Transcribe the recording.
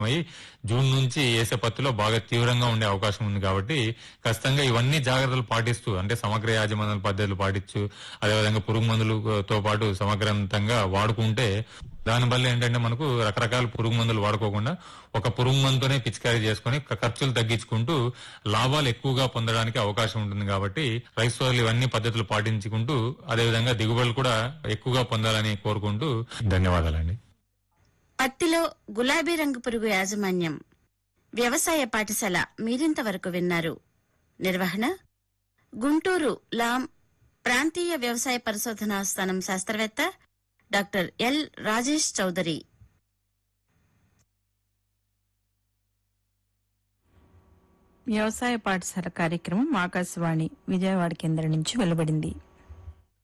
అయి జూన్ నుంచి వేసే పత్తిలో బాగా తీవ్రంగా ఉండే అవకాశం ఉంది కాబట్టి ఖచ్చితంగా ఇవన్నీ జాగ్రత్తలు పాటిస్తూ అంటే సమగ్ర యాజమాన్య పద్ధతులు పాటించు అదేవిధంగా పురుగు మందులతో పాటు సమగ్రంతంగా వాడుకుంటే దానివల్ల ఏంటంటే మనకు రకరకాల పురుగు మందులు వాడుకోకుండా ఒక పురుగు మందుతోనే పిచికారీ చేసుకుని క- ఖర్చులు తగ్గించుకుంటూ లాభాలు ఎక్కువగా పొందడానికి అవకాశం ఉంటుంది కాబట్టి రైతు సోదరులు ఇవన్నీ పద్ధతులు పాటించుకుంటూ అదేవిధంగా దిగుబడులు కూడా ఎక్కువగా పొందాలని కోరుకుంటూ ధన్యవాదాలండి పత్తిలో గులాబీ రంగు పురుగు యాజమాన్యం వ్యవసాయ పాఠశాల మీరింతవరకు విన్నారు నిర్వహణ గుంటూరు లాం ప్రాంతీయ వ్యవసాయ పరిశోధనా స్థానం శాస్త్రవేత్త డాక్టర్ ఎల్ రాజేష్ చౌదరి వ్యవసాయ పాఠశాల కార్యక్రమం ఆకాశవాణి విజయవాడ కేంద్రం నుంచి వెలువడింది